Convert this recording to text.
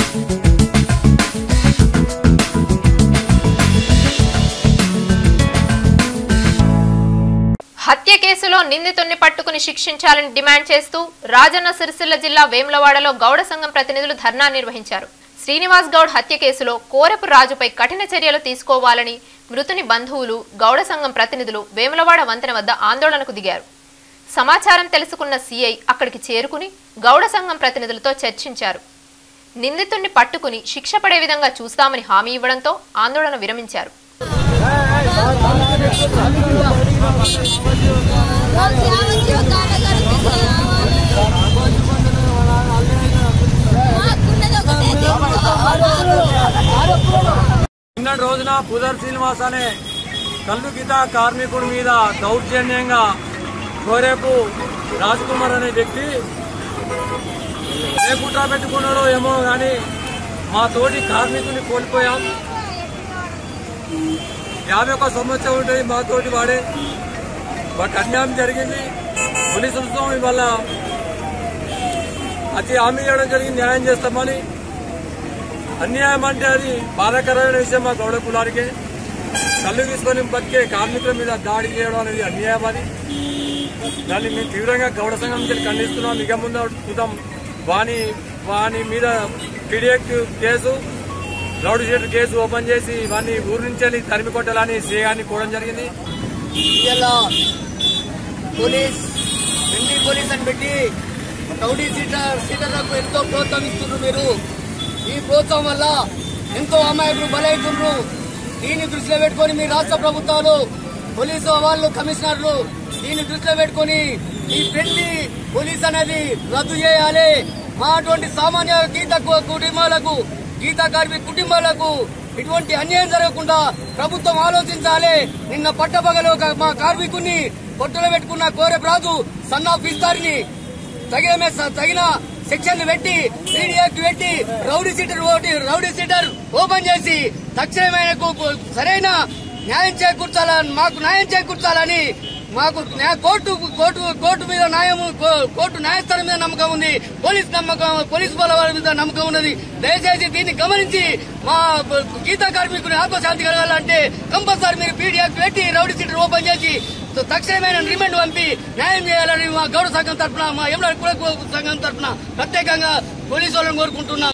హత్య కేసులో నిందితుణ్ణి పట్టుకుని శిక్షించాలని డిమాండ్ చేస్తూ రాజన్న సిరిసిల్ల జిల్లా వేములవాడలో గౌడ సంఘం ప్రతినిధులు ధర్నా నిర్వహించారు శ్రీనివాస్ గౌడ్ హత్య కేసులో కోరపు రాజుపై కఠిన చర్యలు తీసుకోవాలని మృతుని బంధువులు గౌడ సంఘం ప్రతినిధులు వేములవాడ వంతెన వద్ద ఆందోళనకు దిగారు సమాచారం తెలుసుకున్న సీఐ అక్కడికి చేరుకుని గౌడ సంఘం ప్రతినిధులతో చర్చించారు నిందితుణ్ణి పట్టుకుని శిక్ష పడే విధంగా చూస్తామని హామీ ఇవ్వడంతో ఆందోళన విరమించారు నిన్నటి రోజున పుదర్ శ్రీనివాస్ అనే కల్లు గీత కార్మికుడి మీద దౌర్జన్యంగా కోరేపు రాజ్ కుమార్ అనే వ్యక్తి ఏ కుట్ర పెట్టుకున్నాడో ఏమో కానీ మా తోటి కార్మికుని కోల్పోయాం యాభై ఒక్క సంవత్సరం ఉంటుంది మా తోటి వాడే బట్ అన్యాయం జరిగింది పోలీసులతో ఇవాళ అతి హామీ ఇవ్వడం జరిగింది న్యాయం చేస్తామని అన్యాయం అంటే అది బాధాకరమైన విషయం మా గౌడ కులానికి కళ్ళు తీసుకొని బతికే కార్మికుల మీద దాడి చేయడం అనేది అన్యాయం అది దాన్ని మేము తీవ్రంగా గౌడ సంఘం నుంచి ఖండిస్తున్నాం ఇక ముందు చూద్దాం వాని వాని మీద పీడిఎక్ case rowdy sheet case open చేసి వాన్ని ఊరి నుంచి వెళ్ళి తరిమి కొట్టాలని సీగాన్ని కోవడం జరిగింది ఇలా పోలీస్ ఢిల్లీ పోలీస్ అని పెట్టి రౌడీ సీటర్ సీటర్లకు ఎంతో ప్రోత్సహిస్తున్నారు మీరు ఈ ప్రోత్సాహం వల్ల ఎంతో అమాయకులు బలవుతున్నారు దీన్ని దృష్టిలో పెట్టుకొని మీ రాష్ట్ర ప్రభుత్వాలు పోలీసు వాళ్ళు కమిషనర్లు దీన్ని దృష్టిలో పెట్టుకొని ఈ ఫ్రెండ్లీ పోలీస్ అనేది రద్దు చేయాలి మా అటువంటి సామాన్య గీత కు- కుటుంబాలకు గీత కార్మిక కుటుంబాలకు ఇటువంటి అన్యాయం జరగకుండా ప్రభుత్వం ఆలోచించాలి నిన్న పట్టపగలు ఒక మా కార్మికుని పొట్టులో పెట్టుకున్న కోరెపు రాజు సన్ ఆఫ్ ఇస్తారిని తగిన మె- తగిన సెక్షన్ పెట్టి త్రీ యాక్ట్ పెట్టి రౌడీ సీటర్ ఓటి రౌడీ సీటర్ ఓపెన్ చేసి తక్షణమైన కు- సరైన న్యాయం చేకూర్చాలని మాకు న్యాయం చేకూర్చాలని మాకు న్యా- కోర్టు కోర్టు కోర్టు మీద న్యాయం కో- కోర్టు న్యాయస్థానం మీద నమ్మకం ఉంది పోలీస్ నమ్మకం పోలీస్ బల వారి మీద నమ్మకం ఉన్నది దయచేసి దీన్ని గమనించి మా బ- గీతా కార్మికుని ఆత్మశాంతి కలగాలంటే కంపల్సరీ మీరు పీడియాక్ పెట్టి రౌడీ సీటర్ ఓపెన్ చేసి తక్షణమైన రిమాండ్ పంపి న్యాయం చేయాలని మా గౌడ సంఘం తరఫున మా ఎమ్మెల్యే కుల సంఘం తరఫున ప్రత్యేకంగా పోలీసు వాళ్ళని కోరుకుంటున్నాం